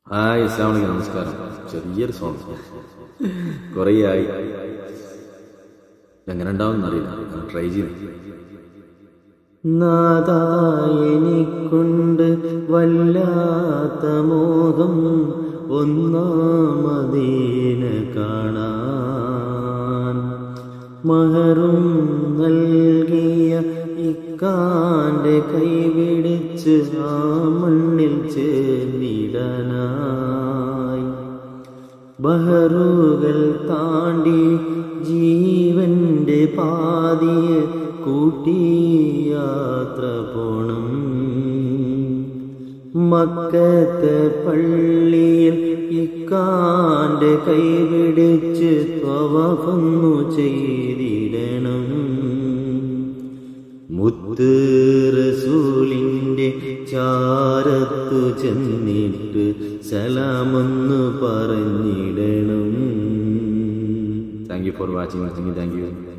hi അസ്സാം വലൈക്കും നമസ്കാരം ചെറിയൊരു സോങ് കുറേ ആയി എങ്ങനെ ഉണ്ടാവും അറിയില്ല ഞാൻ ട്രൈ ചെയ്തു നാദായനിക്കൊണ്ട് വല്ലാത്ത മോഹം ഒന്നാമതീന കാണാൻ മഹറും നൽകിയ ഇക്കാന്റെ കൈപിടിച്ച് ആ മണ്ണിൽ ചേർന്നിടനായി ബഹറുകൾ താണ്ടി ജീവന്റെ പാതിയെ കൂട്ടിയാത്ര പോണം മക്കത്തെ പള്ളിയിൽ ഇക്കാന്റെ കൈപിടിച്ച് ത്വവഫൊന്നു ചെയ്തിടണം മുത്ത് റസൂലിന്റെ ചാരത്തു ചെന്നിട്ട് സലാമൊന്നു പറഞ്ഞിടണം thank you for watching watching thank U